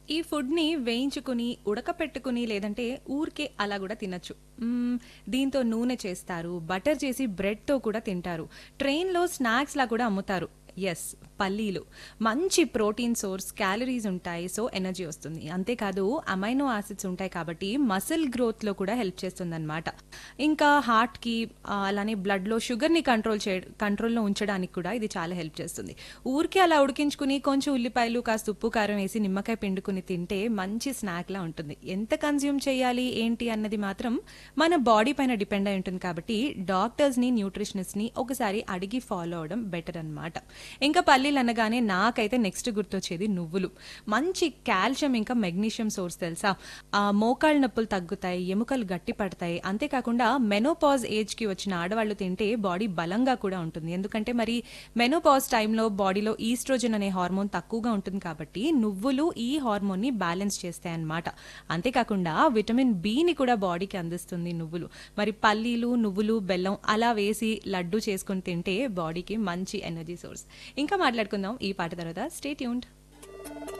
ఈ ఫుడ్‌ని వేయించుకుని, ఉడకపెట్టుకుని లేదంటే ఊరికే అలా గూడా తినొచ్చు. హ్మ్. దీంతో నూనె చేస్తారు. బటర్ చేసి బ్రెడ్‌తో కూడా తింటారు. ట్రైన్‌లో స్నాక్స్‌లా కూడా అమ్ముతారు. యెస్. పల్లీలు. మంచి ప్రోటీన్ సోర్స్, క్యాలరీస్ ఉంటాయి. సో, ఎనర్జీ వస్తుంది. అంతేకాదు అమైనో యాసిడ్స్ ఉంటాయి కాబట్టి మసిల్ గ్రోత్‌లో కూడా హెల్ప్ చేస్తుందన్నమాట. ఇంకా హార్ట్‌కి ఆహ్, అలానే బ్లడ్‌లో షుగర్‌ని కంట్రోల్ చేయ కంట్రోల్‌లో ఉంచడానికి కూడా ఇది చాలా హెల్ప్ చేస్తుంది. ఊరికే అలా ఉడికించుకుని కొంచెం ఉల్లిపాయలు, కాస్త ఉప్పు, కారం వేసి నిమ్మకాయ పిండుకుని తింటే మంచి స్నాక్‌లా ఉంటుంది. ఎంత కన్జ్యూమ్ చేయాలి, ఏంటి అన్నది మాత్రం మన బాడీ పైన డిపెండ్ అయి ఉంటుంది కాబట్టి డాక్టర్స్‌ని, న్యూట్రిషనిస్ట్‌ని ఒకసారి అడిగి ఫాలో అవ్వడం బెటర్ అన్నమాట. ఇంకా పల్లీలు అనగానే నాకైతే నెక్స్ట్ గుర్తొచ్చేది నువ్వులు. మంచి కాల్షియం ఇంకా మెగ్నీషియం సోర్స్ తెలుసా? ఆహ్, మోకాళ్ళ నొప్పులు తగ్గుతాయి, ఎముకలు గట్టిపడతాయి. అంతేకాకుండా మెనోపాజ్ ఏజ్‌కి వచ్చిన ఆడవాళ్ళు తింటే బాడీ బలంగా కూడా ఉంటుంది. ఎందుకంటే మరి మెనోపాజ్ టైంలో బాడీలో ఈస్ట్రోజన్ అనే హార్మోన్ తక్కువగా ఉంటుంది కాబట్టి నువ్వులు ఈ హార్మోన్‌ని బ్యాలెన్స్ చేస్తాయన్నమాట. అంతేకాకుండా విటమిన్ బిని కూడా బాడీకి అందిస్తుంది నువ్వులు. మరి పల్లీలు, నువ్వులు, బెల్లం అలా వేసి లడ్డు చేసుకొని తింటే బాడీకి మంచి ఎనర్జీ సోర్స్. ఇంకా మాట్లాడుకుందాం ఈ పాట తర్వాత. Stay tuned.